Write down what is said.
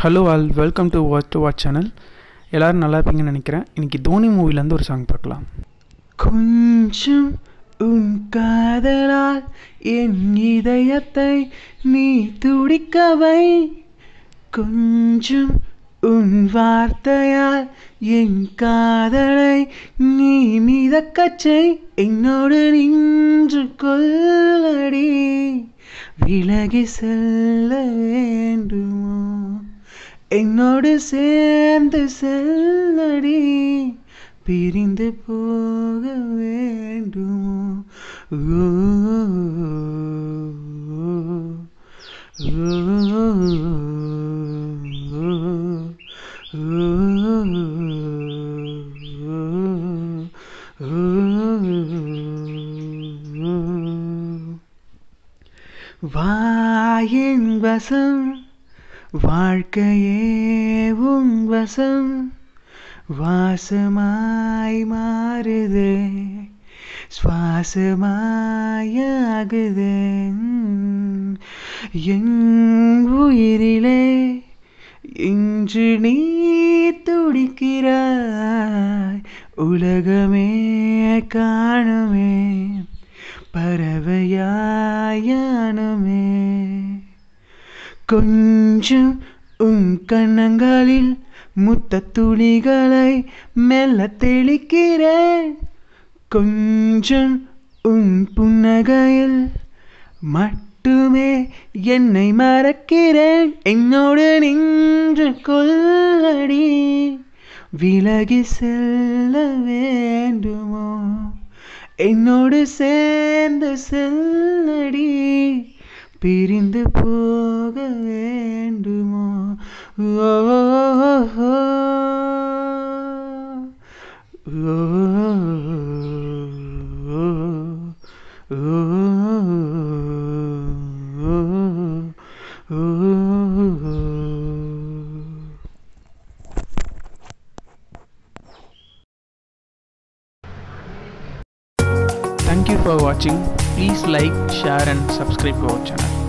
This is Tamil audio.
Hello all welcome to watch to watch channel எல்லோரும் நல்லா இருப்பீங்கன்னு நினைக்கிறேன் இன்றைக்கி தோனி மூவிலேருந்து ஒரு சாங் பார்க்கலாம் கொஞ்சம் உன் காதலால் என் இதயத்தை நீ துடிக்கவை கொஞ்சம் உன் வார்த்தையால் என் காதலை நீ மிதக்கச்சை என்னோடு நின்று கொள்ளடி விலகி செல்ல வேண்டுமோ என்னோடு சேர்ந்து செல்லடி பிரிந்து போக வேண்டுமோ ஓ, வாயின் வசம் வாழ்க்கையே உன் வசம் வாசமாய் மாறுதே சுவாசமாயாகுதே என் உயிரிலே இன்று நீ துடிக்கிறாய் உலகமே காணுமே பறவையாயானமே கொஞ்சம் உன் கண்ணங்களில் முத்த துளிகளை மெல்ல தெளிக்கிறேன் கொஞ்சம் உன் புன்னகையில் மட்டுமே என்னை மறக்கிறேன் என்னோடு நின்று கொள்ளடி விலகி செல்ல வேண்டுமோ என்னோடு சேர்ந்து செல்லடி பிரிந்து போக வேண்டுமோ ஓ, ஓ, Thank you for watching. Please like, share and subscribe to our channel.